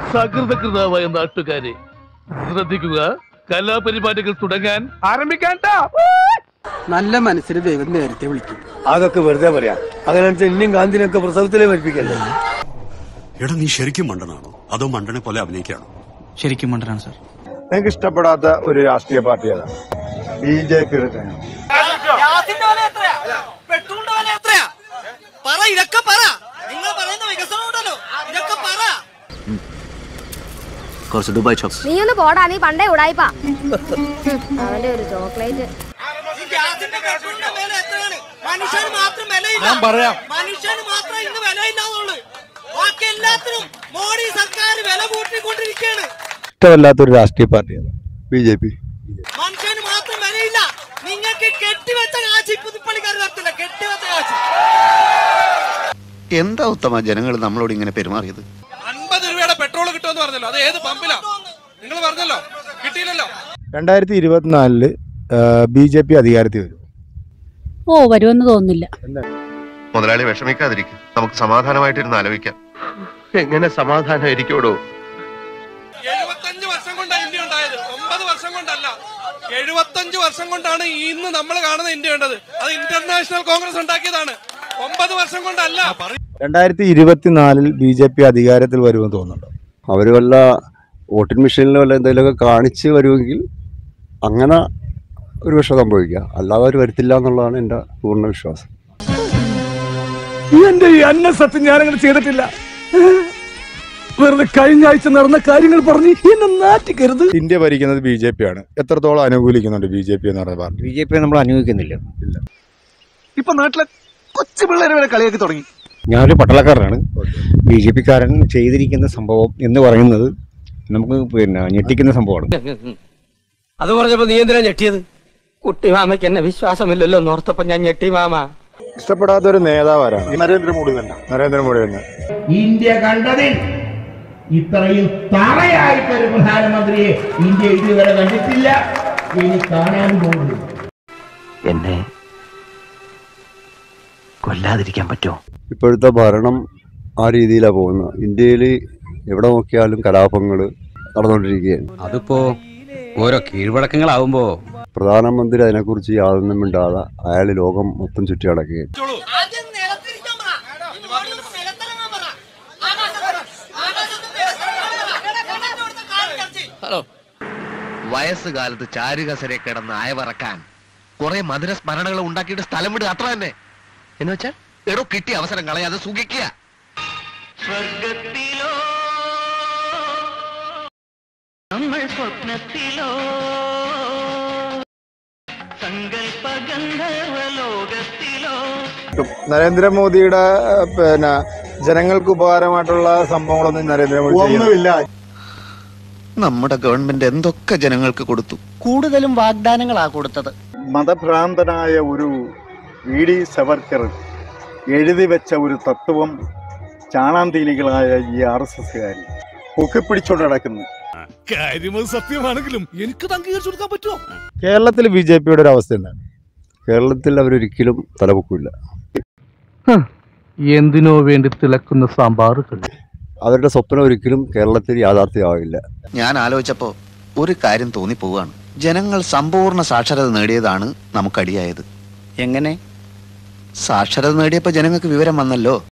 സകൃതകൃതാവായ നാട്ടുകാരെ ശ്രദ്ധിക്കുക കലാപരിപാടികൾ തുടങ്ങാൻ ആരംഭിക്കാൻ നല്ല മനസ്സിന് ദൈവം നേരത്തെ വിളിക്കും അതൊക്കെ വെറുതെ പറയാം അങ്ങനെ ഇനിയും ഗാന്ധിനൊക്കെ പ്രസവത്തിലേ പഠിപ്പിക്കല്ലേ എടാ നീ ശരിക്കും മണ്ടനാണോ അതോ മണ്ടനെ പോലെ അഭിനയിക്കാണോ ശരിക്കും മണ്ടനാണ് സാർ നിങ്ങൾക്ക് ഇഷ്ടപ്പെടാത്ത ഒരു രാഷ്ട്രീയ പാർട്ടി ഏതാണ് ബി ജെ പി എടുക്കണം ഗ്യാസിന്റെ വില എത്രയാ പെട്രോളിന്റെ വില എത്രയാ പറ ഇതൊക്കെ പറ നിങ്ങൾ പറയുന്ന വികസനം ഉണ്ടല്ലോ ഇതൊക്കെ പറ കുറച്ച് ദുബായ് ചോക്സ് നീ ഒന്ന് പോടാ നീ പണ്ടേ ഉടായിപ്പാ അവന്റെ ഒരു ചോക്ലേറ്റ് ഈ ഗ്യാസിന്റെ പെട്രോളിന്റെ വില എത്രയാണ് മനുഷ്യന് മാത്രം വിലയില്ല മനുഷ്യന് മാത്രം ഇന്ന് വിലയില്ലാന്നുള്ളു ബാക്കി എല്ലാത്തിനും മോഡി സർക്കാർ വില കൂട്ടിക്കൊണ്ടിരിക്കുകയാണ് ഇഷ്ടമല്ലാത്തൊരു രാഷ്ട്രീയ പാർട്ടി ഏതാണ് ബി ജെ പി മനുഷ്യന് മാത്രം വിലയില്ല നിങ്ങൾക്ക് കെട്ടിവെച്ച കാശ് ഇപ്പൊ പണിക്കാർ തരത്തില്ല കെട്ടിവെച്ച കാശ് എന്താ ഉത്തമ ജനങ്ങൾ നമ്മളോട് ഇങ്ങനെ പെരുമാറിയത് അൻപത് രൂപയുടെ പെട്രോൾ കിട്ടുമെന്ന് പറഞ്ഞല്ലോ അത് ഏത് പമ്പിലാ നിങ്ങൾ പറഞ്ഞല്ലോ കിട്ടിയില്ലല്ലോ രണ്ടായിരത്തി ഇരുപത്തിനാലില് ബി ജെ പി അധികാരത്തിൽ വരും ഓ വരുമെന്ന് തോന്നുന്നില്ല മുതലാളി വിഷമിക്കാതിരിക്കും നമുക്ക് സമാധാനമായിട്ടിരുന്ന് ആലോചിക്കാം എങ്ങനെ സമാധാനം ഇരിക്കോടോ എഴുപത്തഞ്ച് വർഷം കൊണ്ടാണ് ഇന്ത്യ ഉണ്ടായത് ഒമ്പത് വർഷം കൊണ്ടല്ല എഴുപത്തഞ്ച് വർഷം കൊണ്ടാണ് ഇന്ന് നമ്മൾ കാണുന്ന ഇന്ത്യ ഉണ്ടത് അത് ഇന്റർനാഷണൽ കോൺഗ്രസ് ഉണ്ടാക്കിയതാണ് ഒമ്പത് വർഷം കൊണ്ടല്ല രണ്ടായിരത്തി ഇരുപത്തിനാലിൽ ബി ജെ പി അധികാരത്തിൽ വരുമെന്ന് തോന്നുന്നുണ്ടോ അവർ വല്ല വോട്ടിംഗ് മെഷീനിൽ വല്ല എന്തെങ്കിലുമൊക്കെ കാണിച്ച് വരുമെങ്കിൽ അങ്ങനെ ഒരു പക്ഷെ സംഭവിക്കുക അല്ലാതെ അവർ വരുത്തില്ല എന്നുള്ളതാണ് എൻ്റെ പൂർണ്ണ വിശ്വാസം എന്റെ ഈ അന്ന സത്യം ഞാനങ്ങനെ ചെയ്തിട്ടില്ല വെറുതെ കഴിഞ്ഞ ആഴ്ച നടന്ന കാര്യങ്ങൾ പറഞ്ഞ് എന്നെ നാറ്റിക്കരുത് ഇന്ത്യ ഭരിക്കുന്നത് ബി ജെ പി ആണ് എത്രത്തോളം അനുകൂലിക്കുന്നുണ്ട് ബി ജെ പി എന്ന് പറയുന്ന പാർട്ടി ബി ജെ പി നമ്മൾ അനുഭവിക്കുന്നില്ല ഇപ്പൊ നാട്ടിലെ കൊച്ചു പിള്ളേരെ വരെ കളിയാക്കി തുടങ്ങി ഞാനൊരു പട്ടാളക്കാരനാണ് ബി ജെ പിക്കാരൻ ചെയ്തിരിക്കുന്ന സംഭവം എന്ന് പറയുന്നത് നമുക്ക് പിന്നെ ഞെട്ടിക്കുന്ന സംഭവമാണ് അത് പറഞ്ഞപ്പോ നീ എന്തിനാ ഞെട്ടിയത് കുട്ടി മാമയ്ക്ക് എന്നെ വിശ്വാസമില്ലല്ലോ നോർത്തപ്പോ ഞാൻ ഞെട്ടി മാമ ഇഷ്ടപ്പെടാത്ത ഒരു നേതാവ് ആരാണ് നരേന്ദ്രമോദി തന്നെ നരേന്ദ്രമോദി തന്നെ ഇന്ത്യ കണ്ടതിൽ ഇത്രയും തറയായിട്ടൊരു പ്രധാനമന്ത്രിയെ ഇന്ത്യ ഇതുവരെ കണ്ടിട്ടില്ല ഇനി കാണാൻ പോകുന്നു എന്നെ കൊല്ലാതിരിക്കാൻ പറ്റുമോ ഇപ്പോഴത്തെ ഭരണം ആ രീതിയിലാണ് പോകുന്നത് ഇന്ത്യയിൽ എവിടെ നോക്കിയാലും കലാപങ്ങൾ നടന്നുകൊണ്ടിരിക്കുകയാണ് അതിപ്പോ ഓരോ കീഴ്വഴക്കങ്ങളാവുമ്പോ പ്രധാനമന്ത്രി അതിനെക്കുറിച്ച് യാതൊന്നും മിണ്ടാതെ അയാൾ ലോകം മൊത്തം ചുറ്റി നടക്കുകയാണ് ആദ്യം നിലത്തിരിക്കാൻ പറ ഇതുപോലെ നിലത്തിറങ്ങാൻ പറ ആകാശത്ത് ആകാശത്ത് നിലത്തിറങ്ങാൻ പറ കാല് കടത്തി വയസ്സുകാലത്ത് ചാരുകസരെ കിടന്ന് അയവറക്കാൻ കുറെ മധുര സ്മരണകൾ ഉണ്ടാക്കിയിട്ട് സ്ഥലം വിടുക അത്ര തന്നെ എന്ന് വെച്ചാൽ എടോ കിട്ടിയ അവസരം കളയാതെ സുഖിക്കുക സ്വർഗത്തിലോ നമ്മൾ സ്വപ്നത്തിലോ സങ്കൽപ്പ ഗന്ധർവലോകത്തിലോ നരേന്ദ്രമോദിയുടെ ഏഹ്, പിന്നെ ജനങ്ങൾക്ക് ഉപകാരമായിട്ടുള്ള സംഭവങ്ങളൊന്നും നരേന്ദ്രമോദി ഒന്നുമില്ല നമ്മുടെ ഗവൺമെന്റ് എന്തൊക്കെ ജനങ്ങൾക്ക് കൊടുത്തു കൂടുതലും വാഗ്ദാനങ്ങളാ കൊടുത്തത് മതഭ്രാന്തനായ ഒരു വി ഡി സവർക്കർ എഴുതി വെച്ച ഒരു തത്വം ചാണാന്തീനികളായ ഈ ആർ എസ് എസ്സുകാരി പൊക്കിപ്പിടിച്ചോണ്ട് നടക്കുന്നു കാര്യമത് സത്യമാണെങ്കിലും എനിക്ക് അംഗീകരിച്ചു കൊടുക്കാൻ പറ്റുമോ കേരളത്തിൽ ബി ജെ പിയുടെ ഒരു അവസ്ഥ എന്താണ് കേരളത്തിൽ അവരൊരിക്കലും തലപൊക്കില്ല എന്തിനോ വേണ്ടി തിളക്കുന്ന സാമ്പാറുകൾ അവരുടെ സ്വപ്നം ഒരിക്കലും കേരളത്തിൽ യാഥാർത്ഥ്യമാവില്ല ഞാൻ ആലോചിച്ചപ്പോ ഒരു കാര്യം തോന്നിപ്പോവാണ് ജനങ്ങൾ സമ്പൂർണ്ണ സാക്ഷരത നേടിയതാണ് നമുക്കടിയായത് എങ്ങനെ സാക്ഷരത നേടിയപ്പോ ജനങ്ങൾക്ക് വിവരം വന്നല്ലോ